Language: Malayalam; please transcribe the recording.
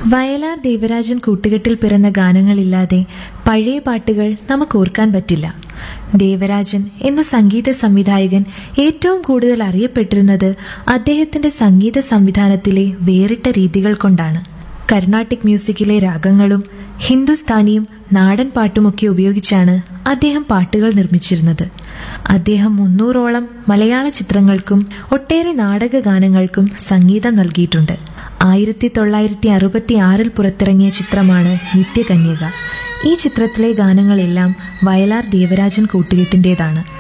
വയലാർ ദേവരാജൻ കൂട്ടുകെട്ടിൽ പിറന്ന ഗാനങ്ങളില്ലാതെ പഴയ പാട്ടുകൾ നമുക്ക് ഓർക്കാൻ പറ്റില്ല ദേവരാജൻ എന്ന സംഗീത സംവിധായകൻ ഏറ്റവും കൂടുതൽ അറിയപ്പെട്ടിരുന്നത് അദ്ദേഹത്തിന്റെ സംഗീത സംവിധാനത്തിലെ വേറിട്ട രീതികൾ കൊണ്ടാണ് കർണാട്ടിക് മ്യൂസിക്കിലെ രാഗങ്ങളും ഹിന്ദുസ്ഥാനിയും നാടൻ പാട്ടുമൊക്കെ ഉപയോഗിച്ചാണ് അദ്ദേഹം പാട്ടുകൾ നിർമ്മിച്ചിരുന്നത് അദ്ദേഹം മുന്നൂറോളം മലയാള ചിത്രങ്ങൾക്കും ഒട്ടേറെ നാടക ഗാനങ്ങൾക്കും സംഗീതം നൽകിയിട്ടുണ്ട് ആയിരത്തി തൊള്ളായിരത്തി അറുപത്തി ആറിൽ പുറത്തിറങ്ങിയ ചിത്രമാണ് നിത്യകന്യക ഈ ചിത്രത്തിലെ ഗാനങ്ങളെല്ലാം വയലാർ ദേവരാജൻ കൂട്ടുകെട്ടിൻ്റെതാണ്